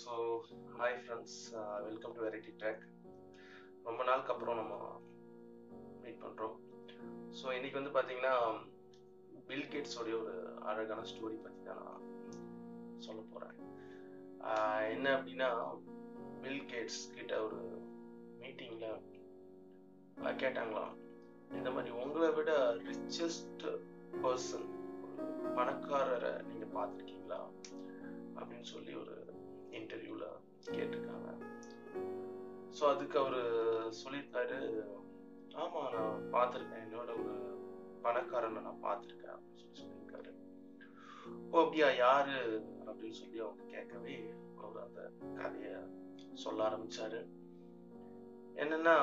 so hi friends welcome to variety track ரொம்ப நாளுக்கு அப்புறம் நம்ம மீட் பண்ணுறோம் ஸோ இன்னைக்கு வந்து பார்த்தீங்கன்னா பில் கேட்ஸோடைய ஒரு அழகான ஸ்டோரி பற்றி தான் நான் சொல்ல போகிறேன் என்ன அப்படின்னா பில் கேட்ஸ் கிட்ட ஒரு மீட்டிங்கில் கேட்டாங்களாம் இந்த மாதிரி உங்களை விட ரிச்சஸ்ட் பர்சன் பணக்காரரை நீங்கள் பார்த்துருக்கீங்களா அப்படின்னு சொல்லி ஒரு இன்டர்வியூவில் கேட்டிருக்காங்க ஸோ அதுக்கு அவர் சொல்லியிருக்காரு ஆமாம் நான் பார்த்துருக்கேன் என்னோட ஒரு பணக்காரனை நான் பார்த்துருக்கேன் அப்படின்னு சொல்லி சொல்லியிருக்காரு ஓ அப்படியா யாரு அப்படின்னு சொல்லி அவங்க கேட்கவே அவர் அந்த கதையை சொல்ல ஆரம்பிச்சாரு என்னன்னா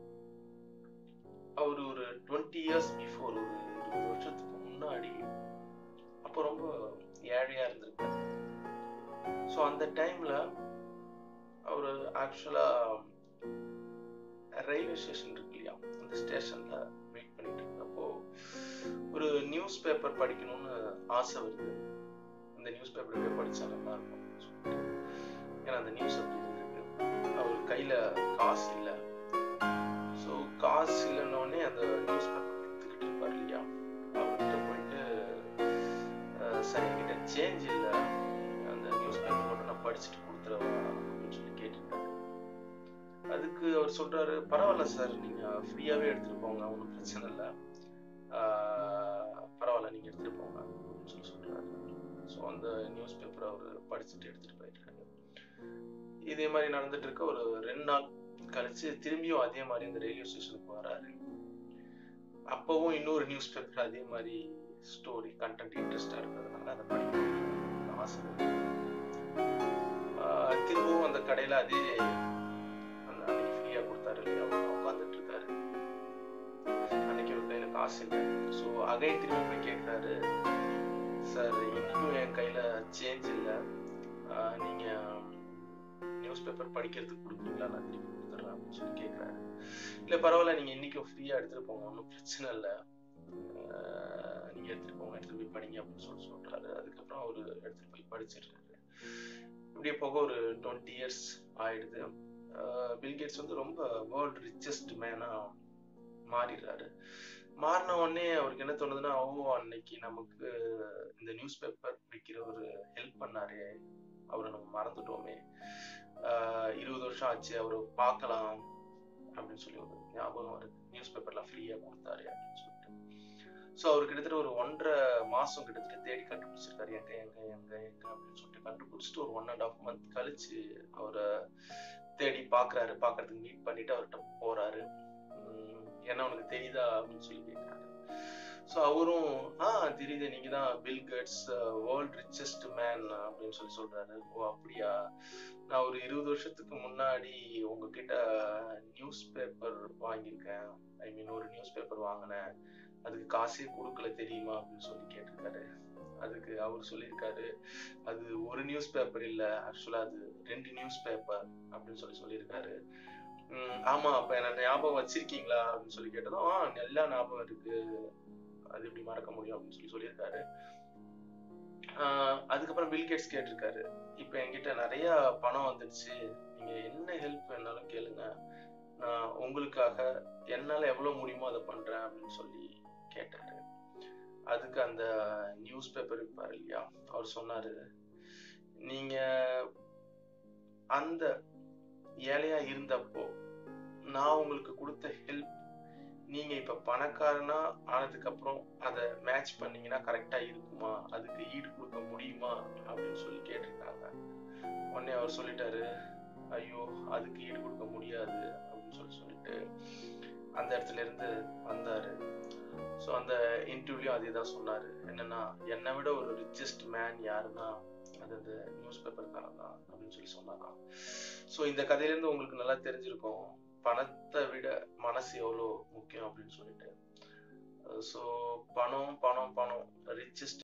அவர் ஒரு டுவெண்ட்டி இயர்ஸ் பிஃபோர் ஒரு இருபது வருஷத்துக்கு முன்னாடி அப்போ ரொம்ப ஏழையா இருந்திருக்காரு ஸோ அந்த டைம்ல அவர் ஆக்சுவலா ரயில்வே ஸ்டேஷன் இருக்கு இல்லையா அந்த ஸ்டேஷன்ல வெயிட் பண்ணிட்டு இருந்தப்போ ஒரு நியூஸ் பேப்பர் படிக்கணும்னு ஆசை வருது அந்த நியூஸ் பேப்பர் எப்படியோ படிச்சா நல்லா இருக்கும் சொல்லிட்டு ஏன்னா அந்த நியூஸ் அப்படி இருக்கு அவர் கையில காசு இல்லை ஸோ காசு இல்லைன்னொடனே அந்த நியூஸ் பேப்பர் எடுத்துக்கிட்டு இருப்பார் இல்லையா அவர்கிட்ட போயிட்டு சார் என்கிட்ட சேஞ்ச் இல்லை அந்த நியூஸ் பேப்பர் மட்டும் நான் படிச்சுட்டு கொடுத்துறவா அப்படின்னு சொல்லி கேட்டிருக்காரு அதுக்கு அவர் சொல்றாரு பரவாயில்ல சார் நீங்க ஃப்ரீயாவே எடுத்துட்டு போங்க ஒன்றும் பிரச்சனை இல்லை பரவாயில்ல நீங்க எடுத்துட்டு போங்க அப்படின்னு சொல்லி சொல்றாரு ஸோ அந்த நியூஸ் பேப்பர் அவர் படிச்சுட்டு எடுத்துட்டு போயிருக்காரு இதே மாதிரி நடந்துட்டு இருக்க ஒரு ரெண்டு நாள் கழிச்சு திரும்பியும் அதே மாதிரி அந்த ரயில்வே ஸ்டேஷனுக்கு வராரு அப்பவும் இன்னொரு நியூஸ் பேப்பர் அதே மாதிரி ஸ்டோரி கண்டென்ட் இன்ட்ரெஸ்டா இருக்கிறதுனால அதை படிக்கணும்னு ஆசை திரும்பவும் அந்த கடையில அதே அந்த அன்னைக்கு ஃப்ரீயா கொடுத்தாரு இல்லையா உட்காந்துட்டு இருக்காரு அன்னைக்கு ஒரு கையில காசு இல்லை ஸோ அகை திரும்பி போய் கேட்கிறாரு சார் இன்னைக்கும் என் கையில சேஞ்ச் இல்லை நீங்க நியூஸ் பேப்பர் படிக்கிறதுக்கு கொடுக்குறீங்களா நான் திருப்பி கொடுத்துட்றேன் அப்படின்னு சொல்லி கேட்குறாரு இல்லை பரவாயில்ல நீங்கள் இன்றைக்கும் ஃப்ரீயாக எடுத்துகிட்டு போங்க ஒன்றும் பிரச்சனை இல்லை நீங்கள் எடுத்துகிட்டு போங்க எடுத்துகிட்டு போய் படிங்க அப்படின்னு சொல்லி சொல்கிறாரு அதுக்கப்புறம் அவர் எடுத்துகிட்டு போய் படிச்சிருக்காரு இப்படியே போக ஒரு டுவெண்ட்டி இயர்ஸ் ஆயிடுது பில்கேட்ஸ் வந்து ரொம்ப வேர்ல்டு ரிச்சஸ்ட் மேனாக மாறிடுறாரு மாறின உடனே அவருக்கு என்ன தோணுதுன்னா ஓ அன்னைக்கு நமக்கு இந்த நியூஸ் பேப்பர் விற்கிற ஒரு ஹெல்ப் பண்ணாரு அவரை நம்ம மறந்துட்டோமே இருபது வருஷம் ஆச்சு அவரை பார்க்கலாம் அப்படின்னு சொல்லி ஒரு ஞாபகம் வருது நியூஸ் பேப்பர்லாம் ஃப்ரீயா கொடுத்தாரு அப்படின்னு சொல்லிட்டு ஸோ அவர் கிட்டத்தட்ட ஒரு ஒன்றரை மாசம் கிட்டத்தட்ட தேடி கண்டுபிடிச்சிருக்காரு எங்க எங்க எங்க எங்க அப்படின்னு சொல்லிட்டு கண்டுபிடிச்சிட்டு ஒரு ஒன் அண்ட் ஆஃப் மந்த் கழிச்சு அவரை தேடி பாக்குறாரு பாக்குறதுக்கு மீட் பண்ணிட்டு அவர்கிட்ட போறாரு என்ன உனக்கு தெரியுதா அப்படின்னு சொல்லி கேட்கிறாரு ஸோ அவரும் ஆ தெரியுது நீங்க தான் Bill Gates world richest man அப்படின்னு சொல்லி சொல்றாரு ஓ அப்படியா நான் ஒரு இருபது வருஷத்துக்கு முன்னாடி உங்ககிட்ட நியூஸ் பேப்பர் வாங்கியிருக்கேன் ஐ மீன் ஒரு நியூஸ் பேப்பர் வாங்கினேன் அதுக்கு காசே கொடுக்கல தெரியுமா அப்படின்னு சொல்லி கேட்டிருக்காரு அதுக்கு அவர் சொல்லியிருக்காரு அது ஒரு நியூஸ் பேப்பர் இல்ல ஆக்சுவலா அது ரெண்டு நியூஸ் பேப்பர் அப்படின்னு சொல்லி சொல்லியிருக்காரு ஆமா அப்ப என்ன ஞாபகம் வச்சிருக்கீங்களா அப்படின்னு சொல்லி கேட்டதும் ஆ நல்லா ஞாபகம் இருக்கு அது எப்படி மறக்க முடியும் அப்படின்னு சொல்லி சொல்லியிருக்காரு அதுக்கப்புறம் பில்கேட்ஸ் கேட்டிருக்காரு இப்ப என்கிட்ட நிறைய பணம் வந்துடுச்சு நீங்க என்ன ஹெல்ப் வேணாலும் கேளுங்க நான் உங்களுக்காக என்னால எவ்வளவு முடியுமோ அதை பண்றேன் அப்படின்னு சொல்லி கேட்டாரு அதுக்கு அந்த நியூஸ் பேப்பர் இருப்பாரு இல்லையா அவர் சொன்னாரு நீங்க அந்த ஏழையா இருந்தப்போ நான் உங்களுக்கு கொடுத்த ஹெல்ப் நீங்க இப்ப பணக்காரனா ஆனதுக்கு அப்புறம் அதை மேட்ச் பண்ணீங்கன்னா கரெக்டா இருக்குமா அதுக்கு ஈடு கொடுக்க முடியுமா அப்படின்னு சொல்லி கேட்டிருக்காங்க உடனே அவர் சொல்லிட்டாரு ஐயோ அதுக்கு ஈடு கொடுக்க முடியாது அப்படின்னு சொல்லி சொல்லிட்டு அந்த இடத்துல இருந்து வந்தாரு ஸோ அந்த இன்டர்வியூலையும் அதே தான் சொன்னாரு என்னன்னா என்னை விட ஒரு ரிச்சஸ்ட் மேன் யாருன்னா அது அந்த நியூஸ் பேப்பர்காரன் தான் அப்படின்னு சொல்லி சொன்னாராம் ஸோ இந்த கதையிலேருந்து உங்களுக்கு நல்லா தெரிஞ்சிருக்கும் பணத்தை விட மனசு எவ்வளோ முக்கியம் அப்படின்னு சொல்லிட்டு ஸோ பணம் பணம் பணம் ரிச்சஸ்ட்